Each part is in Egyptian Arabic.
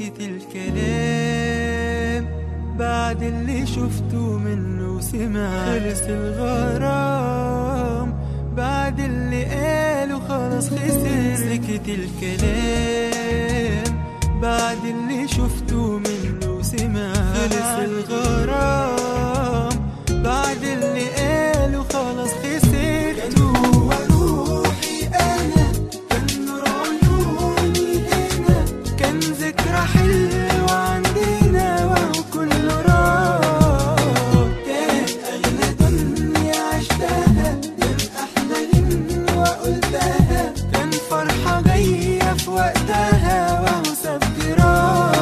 سكت الكلام بعد اللي شفته منه وسمع خلص الغرام بعد اللي قاله خلاص خسر سكت الكلام بعد اللي شفته منه وسمع خلص الغرام بعد اللي قاله خلاص خسرت هو روحي انا كان نور عيوني هنا كان ذكرى حلوة عندنا وهو كله راح كان أغلى دنيا عشتها كان أحلى غنوة قلتها كان فرحة جاية في وقتها وهو ساب جراح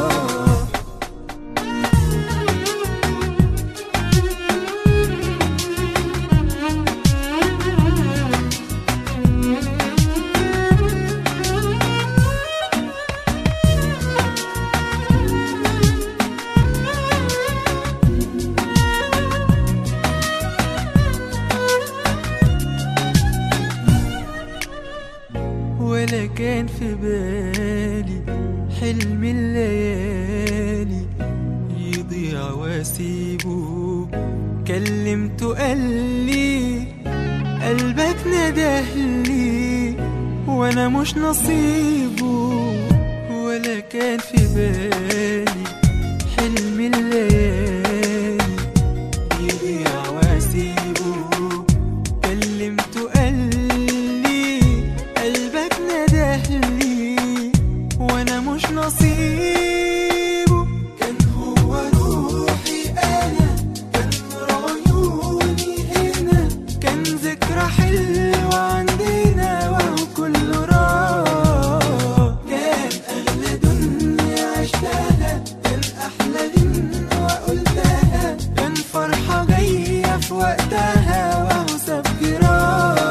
ولا كان في بالي حلم الليالي يضيع واسيبه كلمته قال لي قلبك ندهلي وانا مش نصيبه ولا كان في بالي حلم الليالي يضيع واسيبه كلمته قال لي قلبك ندهلي وانا مش نصيبه كان هو روحي انا كان نور عيوني هنا كان ذكرى حلوة عندنا وهو كله راح كان اغلى دنيا عشتها كان احلى غنوة قلتها كان فرحة جاية في وقتها وهو ساب جراح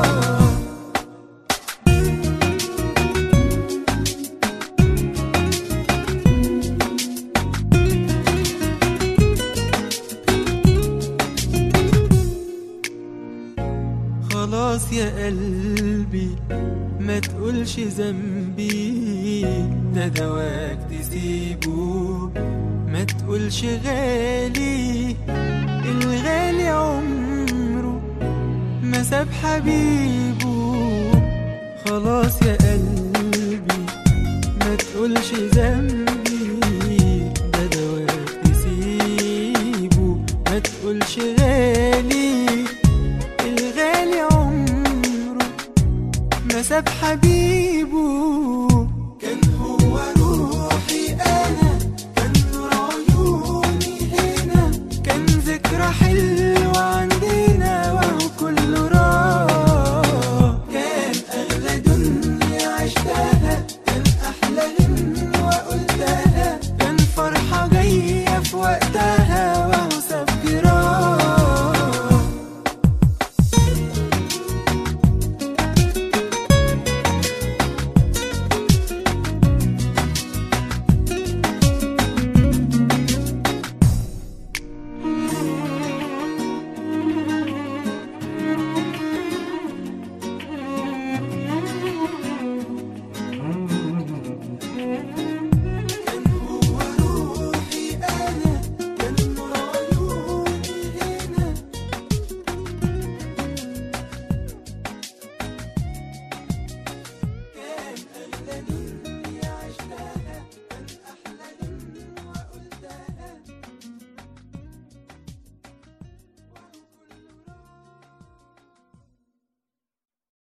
خلاص يا قلبي ما تقولش ذنبي ده دواك تسيبه ما تقولش غالي الغالي عمره ما ساب حبيبه خلاص يا قلبي ما تقولش ذنبي ده دواك تسيبه ما تقولش غالي الغالي عمره ما ساب حبيبه